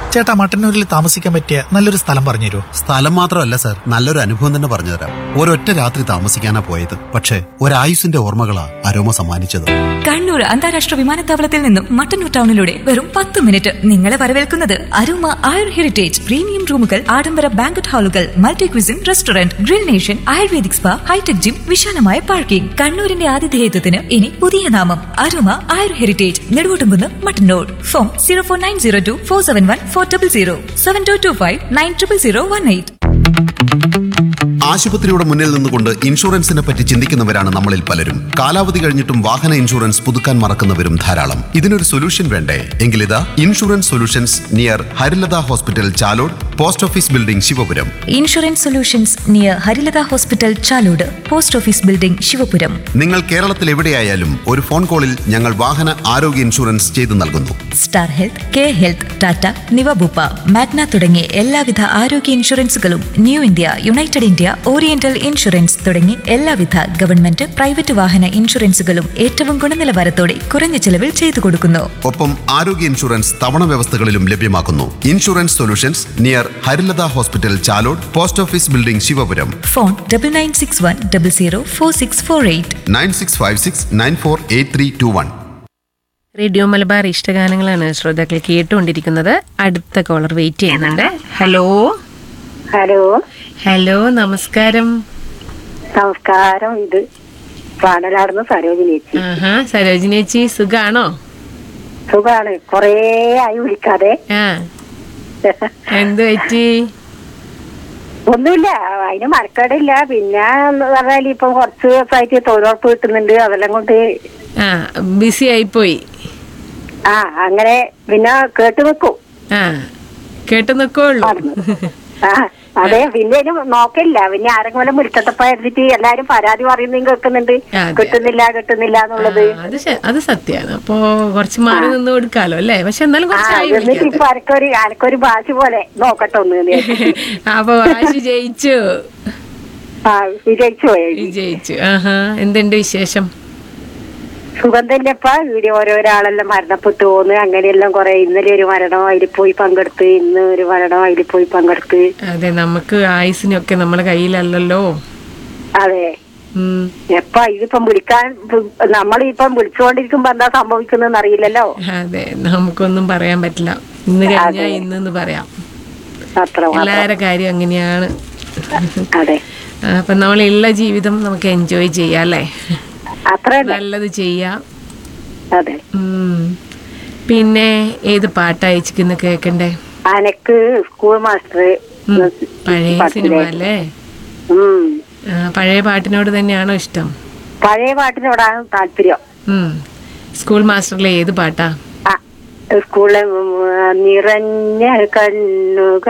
ചേട്ടാ മട്ടന്നൂരിൽ താമസിക്കാൻ പറ്റിയ നല്ലൊരു സ്ഥലം പറഞ്ഞുതരുമോ സ്ഥലം മാത്രമല്ല സാർ നല്ലൊരു അനുഭവം തന്നെ പറഞ്ഞുതരാം ഒരൊറ്റ രാത്രി താമസിക്കാനാ പോയത് പക്ഷേ ഒരായുസിന്റെ ഓർമ്മകളാ അരോമ സമ്മാനിച്ചത് കണ്ണൂർ അന്താരാഷ്ട്ര വിമാനത്താവളത്തിൽ നിന്നും മട്ടന്നൂർ ടൗണിലൂടെ വെറും പത്ത് മിനിറ്റ് നിങ്ങളെ വരവേൽക്കുന്നത് അരുമ ആയുർ ഹെറിറ്റേജ് പ്രീമിയം റൂമുകൾ ആഡംബര ബാങ്കറ്റ് ഹാളുകൾ multi cuisine restaurant grill nation ayurvedic spa hitech gym വിശാലമായ പാർക്കിംഗ് കണ്ണൂരിന്റെ ആതിഥേയത്വത്തിന് ഇനി പുതിയ നാമം Aruma Ayur heritage Neduvottumkunnu Mattannur phone zero four nine zero two four seven one four double zero seven two two five nine triple zero one eight ആശുപത്രിയുടെ മുന്നിൽ നിന്നുകൊണ്ട് ഇൻഷുറൻസിനെ പറ്റി ചിന്തിക്കുന്നവരാണ് നമ്മളിൽ പലരും കാലാവധി കഴിഞ്ഞിട്ടും വാഹന ഇൻഷുറൻസ് പുതുക്കാൻ മറക്കുന്നവരും ധാരാളം ഇതിനൊരു സൊല്യൂഷൻ വേണ്ടേ എങ്കിലിതാ insurance solutions near Harilatha hospital Chalode post office building Sivapuram insurance solutions near Harilatha hospital Chalode post office building Sivapuram നിങ്ങൾ കേരളത്തിൽ എവിടെയായാലും ഒരു ഫോൺ കോളിൽ ഞങ്ങൾ വാഹന ആരോഗ്യ ഇൻഷുറൻസ് ചെയ്തു നൽകുന്നു star health K health Tata Niva Bupa Magna തുടങ്ങിയ എല്ലാവിധ ആരോഗ്യ ഇൻഷുറൻസുകളും new India united India oriental insurance തുടങ്ങി എല്ലാവിധ ഗവൺമെന്റ് പ്രൈവറ്റ് വാഹന ഇൻഷുറൻസുകളും ഏറ്റവും ഗുണനിലവാരത്തോടെ കുറഞ്ഞ ചെലവിൽ ചെയ്തു കൊടുക്കുന്നു ഒപ്പം ആരോഗ്യ ഇൻഷുറൻസ് തവണ വ്യവസ്ഥകളിലും ലഭ്യമാക്കുന്നു insurance solutions near Harilatha hospital Chalode post office building Sivapuram phone double nine six one double zero four six four eight nine six five six nine four eight three two one radio Malabar ഇഷ്ടഗാനങ്ങളാണ് ശ്രോതാക്കൾ കേട്ടുകൊണ്ടിരിക്കുന്നത് അടുത്ത കോളർ വെയിറ്റ് ചെയ്യുന്നുണ്ട് hello hello hello നമസ്കാരം നമസ്കാരം ഇത് പാടലാടുന്ന സരോജിനി ചേച്ചി ആഹാ സരോജിനി ചേച്ചി സുഖാണോ സുഖാണ് കൊറേ ആയി വിളിക്കാതെ ആ എന്ത് പറ്റി ഒന്നുമില്ല അതിന് മരക്കേടില്ല പിന്നെ എന്ന് പറഞ്ഞാൽ ഇപ്പൊ കുറച്ച് ദിവസമായിട്ട് തൊഴിലുറപ്പ് കിട്ടുന്നുണ്ട് അതെല്ലാം കൊണ്ട് ആ ബിസി ആയിപ്പോയി ആ അങ്ങനെ പിന്നെ കേട്ട് വെക്കും ആ കേട്ടു നിൽക്കുള്ളൂ ആ അതെ പിന്നെ ഇനി നോക്കില്ല പിന്നെ ആരെങ്കിലും വിളിച്ചപ്പോ എടുത്തിട്ട് എല്ലാരും പരാതി പറയുന്നതും കേൾക്കുന്നുണ്ട് അതെ. കിട്ടുന്നില്ല കിട്ടുന്നില്ല എന്നുള്ളത് അത് ശ- അത് സത്യാണ് അപ്പോ കുറച്ച് മാറി നിന്ന് കൊടുക്കാലോ അല്ലേ പക്ഷെ എന്നാലും ആ കുറച്ചായി എന്നിട്ട് വിളിക്കാതെ ഇപ്പൊ അനക്കൊരു അനക്കൊരു ഭാഷ പോലെ നോക്കട്ടെ ഒന്ന് എന്ന് വിചാരിച്ചിട്ട്. അപ്പൊ വാശി ജയിച്ചു ആ വിജയിച്ചു പോയി വിജയിച്ചു ആഹാ എന്തുണ്ട് വിശേഷം സുഖം തന്നെപ്പ ഇവിടെ ഓരോരാളെല്ലാം മരണപ്പെട്ടു പോന്ന് അങ്ങനെയെല്ലാം കുറെ ഇന്നലെ ഒരു മരണം അതിൽ പോയി പങ്കെടുത്ത് ഇന്ന് ഒരു മരണം അതിൽ പോയി പങ്കെടുത്ത് അതെ നമുക്ക് ആയുസിനൊക്കെ നമ്മുടെ കയ്യിലല്ലല്ലോ അതെ ഉം. എപ്പ ഇതിപ്പം വിളിക്കാൻ നമ്മളിപ്പം വിളിച്ചുകൊണ്ടിരിക്കുമ്പോ എന്താ സംഭവിക്കുന്നതെന്ന് അറിയില്ലല്ലോ അതെ നമുക്കൊന്നും പറയാൻ പറ്റില്ല ഇന്ന് കഴിഞ്ഞാൽ ഇന്നെന്ന് പറയാം അത്ര മാത്രം. എല്ലാവരുടെ കാര്യം അങ്ങനെയാണ് അതെ ആ, അപ്പൊ നമ്മളുള്ള ജീവിതം നമുക്ക് എൻജോയ് ചെയ്യാം അല്ലേ അത്ര തന്നെ നല്ലത് ചെയ്യാം അതെ ഉം. പിന്നെ ഏത് പാട്ടാ അയച്ചിരിക്കുന്ന കേക്കണ്ടേ അനക്ക് സ്കൂൾ മാസ്റ്റർ ഉം. പഴയ സിനിമ അല്ലേ ഉം ആ, പഴയ പാട്ടിനോട് തന്നെയാണോ ഇഷ്ടം പഴയ പാട്ടിനോടാണ് താല്പര്യം ഉം. സ്കൂൾ മാസ്റ്ററിലെ ഏത് പാട്ടാ ആ സ്കൂളിലെ ഉം, നിറഞ്ഞ കണ്ണുകൾ